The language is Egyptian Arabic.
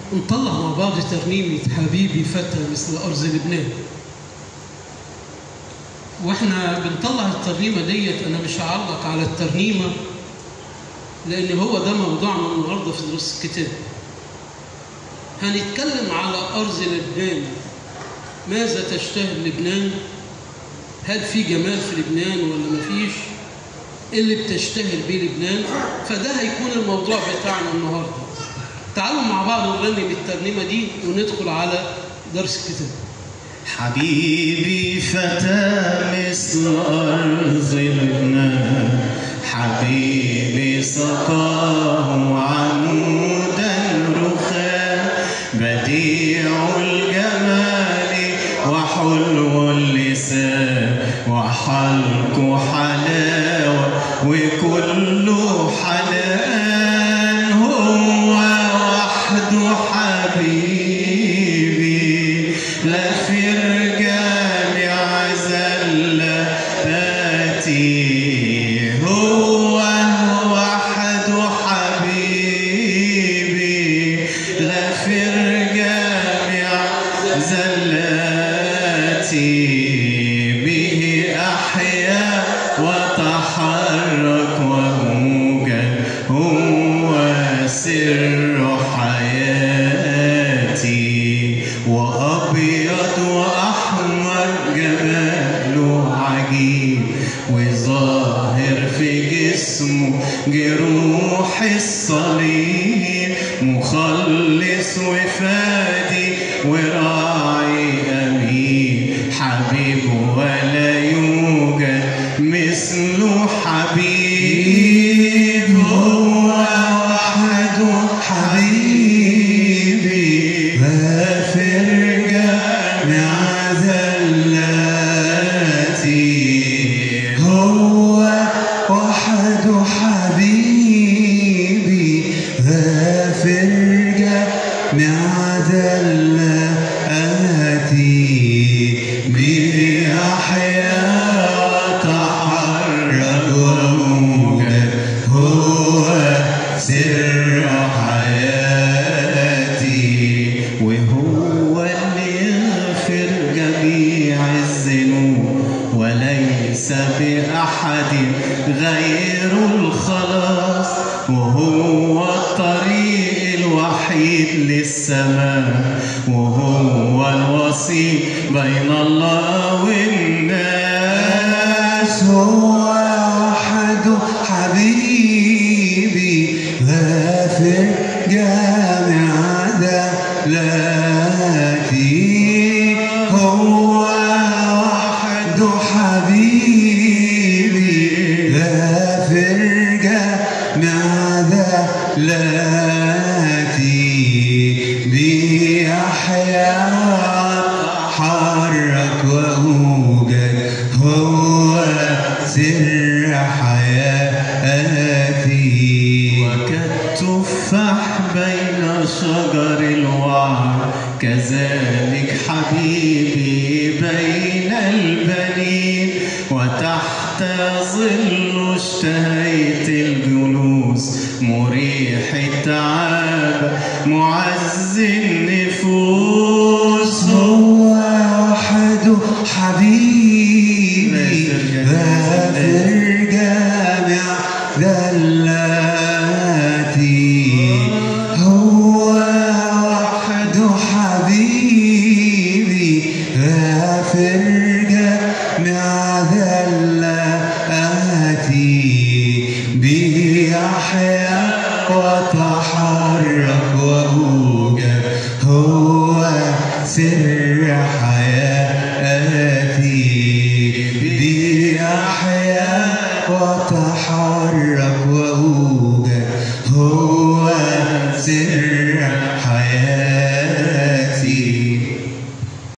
نطلع مع بعض ترنيمة حبيبي فتى مثل أرض لبنان واحنا بنطلع الترنيمة ديت أنا مش هعلق على الترنيمة لأن هو ده موضوعنا النهاردة في دروس الكتاب هنتكلم على أرض لبنان ماذا تشتهي لبنان هل في جمال في لبنان ولا مفيش إيه اللي بتشتهر بيه لبنان فده هيكون الموضوع بتاعنا النهارده تعالوا مع بعض نغني بالترنيمه دي وندخل على درس الكتاب حبيبي فتى مثل أرض لبنان حبيبي سقاه عمودا رخام بديع الجمال وحلو اللسان وحلق حلاوة وكله حنان هو وحده حبيبي لا في الجامع زلاتي هو وحده حبيبي لا في الجامع زلاتي به أحيا وتحرك وموجا هو سر حياتي وأبيض وأحمر جماله عجيب وظاهر في جسمه جروح الصليب مخلص وفادي وراعي أمين حبيب ولا يوجد مثله حبيب هو وحده حبيبي غافر جميع ذلاتي هو وحده حبيبي غافر جميع ذلاتي به أحيا وتحرك وموجد هو سر حياتي وهو اللي يغفر جميع الذنوب وليس بأحد غير الخلاص وهو الطريق الوحيد للسماء وهو الوسيط بين الله والناس هو وحده حبيبي غافر جامع ذلاتي هو وحده حبيبي غافر جامع ذلاتي بيحيا حرك وأوجد هو سر حياتي وكالتفاح بين شجر الوعر كذلك حبيبي بين البنين وتحت ظل اشتهيت الجلوس مريح التعب معز النفوس هو وحده حبيبي غافر جامع ذلاتي هو وحده حبيبي غافر جامع ذلاتي به أحيا وتحرك وأوجد هو سر حياتي به أحيا وتحرك